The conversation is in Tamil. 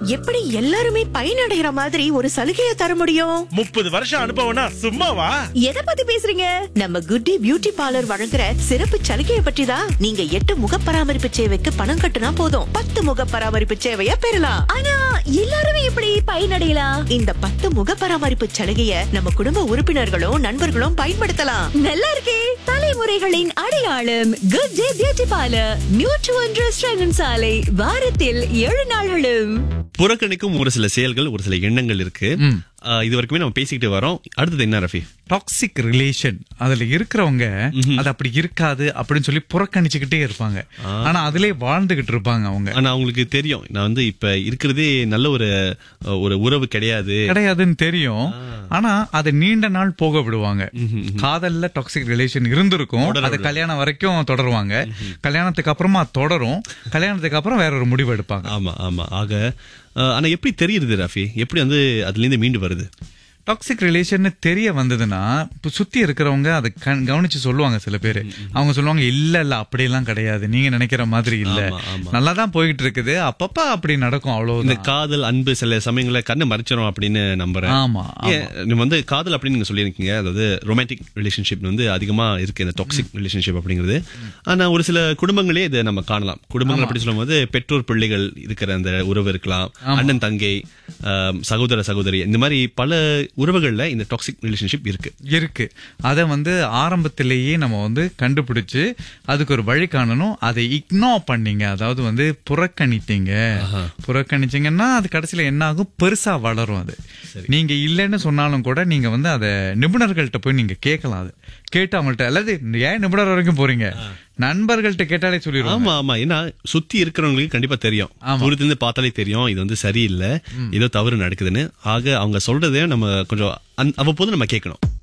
எப்படி எல்லாருமே பயனடைகிற மாதிரி ஒரு சலுகையை தர முடியும் முப்பது வருஷம் அனுபவம்னா சும்மாவா எதை பத்தி பேசுறீங்க நம்ம குட்டி பியூட்டி பார்லர் வழங்குற சிறப்பு சலுகையை பற்றி தான் நீங்க எட்டு முக பராமரிப்பு சேவைக்கு பணம் கட்டுனா போதும் பத்து முக பராமரிப்பு சேவையை பெறலாம் ஆனா எல்லாருமே எப்படி பயனடையலாம் இந்த பத்து முக பராமரிப்பு சலுகையை நம்ம குடும்ப உறுப்பினர்களும் நண்பர்களும் பயன்படுத்தலாம் நல்லா இருக்கே தலைமுறைகளின் அடையாளம் குட் டே பியூட்டி பார்லர் நியூட்ரு ரெஸ்டாரண்ட் சாலை வாரத்தில் ஏழு நாள்களும் புறக்கணிக்கும் ஒரு சில செயல்கள் ஒரு சில எண்ணங்கள் இருக்கு ஆ, இது வரைக்குமே நம்ம பேசிக்கிட்டு வரோம் அடுத்தது என்ன ரஃபி டாக்ஸிக் ரிலேஷன் அதுல இருக்கிறவங்க அது அப்படி இருக்காது அப்படின்னு சொல்லி புறக்கணிச்சுக்கிட்டே இருப்பாங்க ஆனா அதிலே வாழ்ந்துகிட்டு இருப்பாங்க அவங்க ஆனா அவங்களுக்கு தெரியும் நான் வந்து இப்ப இருக்கிறதே நல்ல ஒரு ஒரு உறவு கிடையாது கிடையாதுன்னு தெரியும் ஆனா அதை நீண்ட நாள் போக விடுவாங்க காதல்ல டாக்ஸிக் ரிலேஷன் இருந்திருக்கும் அது கல்யாணம் வரைக்கும் தொடருவாங்க கல்யாணத்துக்கு அப்புறமா தொடரும் கல்யாணத்துக்கு அப்புறம் வேற ஒரு முடிவு எடுப்பாங்க ஆமா ஆமா ஆக ஆ, ஆனா எப்படி தெரியுது ரஃபி எப்படி வந்து அதுல இருந்து மீண்டு வருது டாக்ஸிக் ரிலேஷன் தெரிய வந்ததுன்னா இப்ப சுத்தி இருக்கிறவங்க அதை கண்- கவனிச்சு சொல்லுவாங்க சில பேர் அவங்க சொல்லுவாங்க இல்ல இல்ல அப்படியெல்லாம் கிடையாது நீங்க நினைக்கிற மாதிரி இல்ல ஆமா, ஆமா. நல்லா தான் போயிட்டு இருக்குது அப்பப்ப அப்படி நடக்கும் இந்த அவ்வளவுதான் காதல் அன்பு சில சமயங்கள கண்ணை மறைச்சிரும் அப்படின்னு நம்புறேன் ஆமா ஏன், நீங்க வந்து காதல் அப்படின்னு நீங்க சொல்லியிருக்கீங்க அதாவது ரொமான்டிக் ரிலேஷன்ஷிப் வந்து அதிகமா இருக்கு இந்த டாக்ஸிக் ரிலேஷன்ஷிப் அப்படிங்கிறது ஆனா ஒரு சில குடும்பங்களே இதை நம்ம காணலாம் குடும்பங்கள் அப்படி சொல்லும்போது பெற்றோர் பிள்ளைகள் இருக்கிற அந்த உறவு இருக்கலாம் அண்ணன் தங்கை ஆம், சகோதர சகோதரி இந்த மாதிரி பல உறவுகள்ல இந்த டாக்ஸிக் ரிலேஷன்ஷிப் இருக்கு இருக்கு அதை வந்து ஆரம்பத்திலேயே நம்ம வந்து கண்டுபிடிச்சு அதுக்கு ஒரு வழி காணணும் அதை இக்னோர் பண்ணீங்க அதாவது வந்து புறக்கணித்தீங்க புறக்கணிச்சீங்கன்னா அது கடைசியில என்ன ஆகும் பெருசா வளரும் அது நீங்க இல்லைன்னு சொன்னாலும் கூட நீங்க வந்து அதை நிபுணர்கள்ட்ட போய் நீங்க கேட்கலாம் அது கேட்டு அவங்கள்ட்ட அல்லது ஏன் நிபுணர் வரைக்கும் போறீங்க நண்பர்கள்ட்ட கேட்டாலே சொல்லிடுவாங்க ஆமா ஆமா ஏன்னா சுத்தி இருக்கிறவங்களுக்கு கண்டிப்பா தெரியும் தூரத்துல இருந்து பார்த்தாலே தெரியும் இது வந்து சரியில்லை ஏதோ தவறு நடக்குதுன்னு ஆக அவங்க சொல்றதே நம்ம கொஞ்சம் அந்- அவ்வப்போது நம்ம கேட்கணும்